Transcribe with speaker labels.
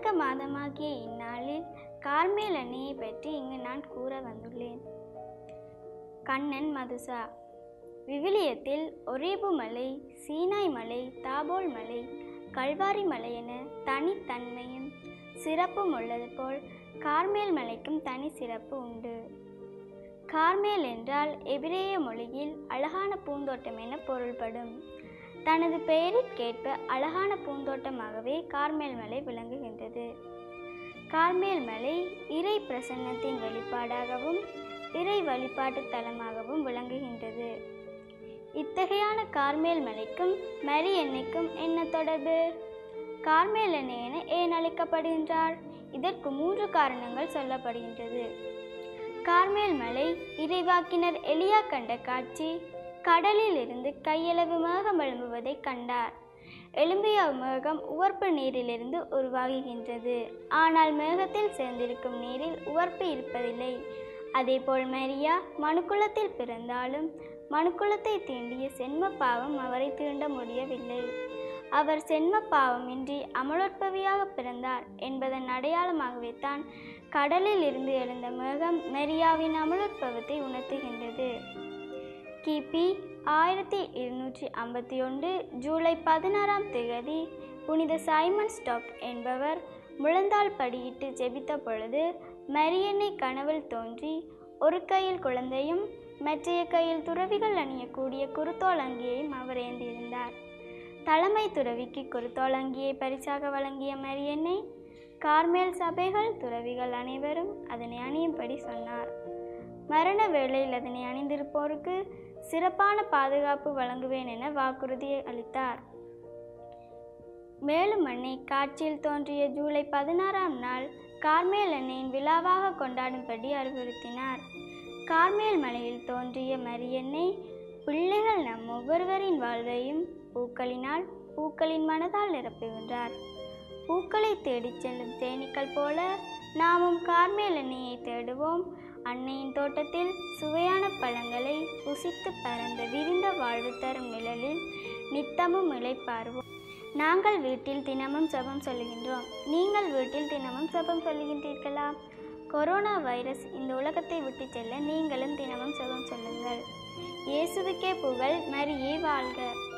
Speaker 1: நல்லிணக்க மாதமாகிய இந்நாளில் கார்மேல் அன்னையை பற்றி இங்கு நான் கூற வந்துள்ளேன் கண்ணன் மதுசா விவிலியத்தில் ஒரேபு மலை சீனாய் மலை தாபோல் மலை கல்வாரி மலை என தனித்தன்மையும் சிறப்பும் உள்ளது போல் கார்மேல் மலைக்கும் தனி சிறப்பு உண்டு கார்மேல் என்றால் எபிரேய மொழியில் அழகான பூந்தோட்டம் என பொருள்படும் தனது பெயரிற்கேற்ப அழகான பூந்தோட்டமாகவே கார்மேல் மலை விளங்குகின்றது கார்மேல் மலை இறை பிரசன்னத்தின் வெளிப்பாடாகவும் இறை வழிபாட்டு தலமாகவும் விளங்குகின்றது இத்தகையான கார்மேல் மலைக்கும் மரி எண்ணெய்க்கும் என்ன தொடர்பு கார்மேல் எண்ணெய் என ஏன் அழைக்கப்படுகின்றார் இதற்கு மூன்று காரணங்கள் சொல்லப்படுகின்றது கார்மேல் மலை இறைவாக்கினர் எலியா கண்ட காட்சி கடலில் இருந்து கையளவு மேகம் எழும்புவதை கண்டார் எழும்பிய மேகம் உவர்ப்பு நீரிலிருந்து உருவாகுகின்றது ஆனால் மேகத்தில் சேர்ந்திருக்கும் நீரில் உவர்ப்பு இருப்பதில்லை அதேபோல் மரியா மனுக்குலத்தில் பிறந்தாலும் மனுக்குலத்தை தீண்டிய சென்ம பாவம் அவரை தீண்ட முடியவில்லை அவர் சென்ம பாவமின்றி அமலோற்பவியாக பிறந்தார் என்பதன் அடையாளமாகவே தான் கடலில் இருந்து எழுந்த மேகம் மெரியாவின் அமலோற்பவத்தை உணர்த்துகின்றது கிபி ஆயிரத்தி இருநூற்றி ஐம்பத்தி ஒன்று ஜூலை பதினாறாம் தேதி புனித சைமன் ஸ்டாக் என்பவர் முழந்தாள் படியிட்டு ஜெபித்த பொழுது மரியன்னை கனவில் தோன்றி ஒரு கையில் குழந்தையும் மற்றைய கையில் துறவிகள் அணியக்கூடிய குருத்தோலங்கியையும் அவர் ஏந்தியிருந்தார் தலைமை துறவிக்கு குருத்தோலங்கியை பரிசாக வழங்கிய மரியன்னை கார்மேல் சபைகள் துறவிகள் அனைவரும் அதனை அணியும்படி சொன்னார் மரண வேளையில் அதனை அணிந்திருப்போருக்கு சிறப்பான பாதுகாப்பு வழங்குவேன் என வாக்குறுதி அளித்தார் மேலும் அன்னை காட்சியில் தோன்றிய ஜூலை பதினாறாம் நாள் கார்மேல் அன்னையின் விழாவாக கொண்டாடும்படி அறிவுறுத்தினார் கார்மேல் மலையில் தோன்றிய மரியன்னை பிள்ளைகள் நம் ஒவ்வொருவரின் வாழ்வையும் பூக்களினால் பூக்களின் மனதால் நிரப்புகின்றார் பூக்களை தேடிச் செல்லும் தேனீக்கள் போல நாமும் கார்மேல் எண்ணெயை தேடுவோம் அன்னையின் தோட்டத்தில் சுவையான பழங்களை புசித்து பறந்த விரிந்த வாழ்வு தரும் நிழலில் நித்தமும் இளைப்பாருவோம் நாங்கள் வீட்டில் தினமும் ஜெபம் சொல்லுகின்றோம் நீங்கள் வீட்டில் தினமும் ஜெபம் சொல்லுகின்றீர்களா கொரோனா வைரஸ் இந்த உலகத்தை விட்டு செல்ல நீங்களும் தினமும் ஜெபம் சொல்லுங்கள் இயேசுவுக்கே புகழ் மரியே வாழ்க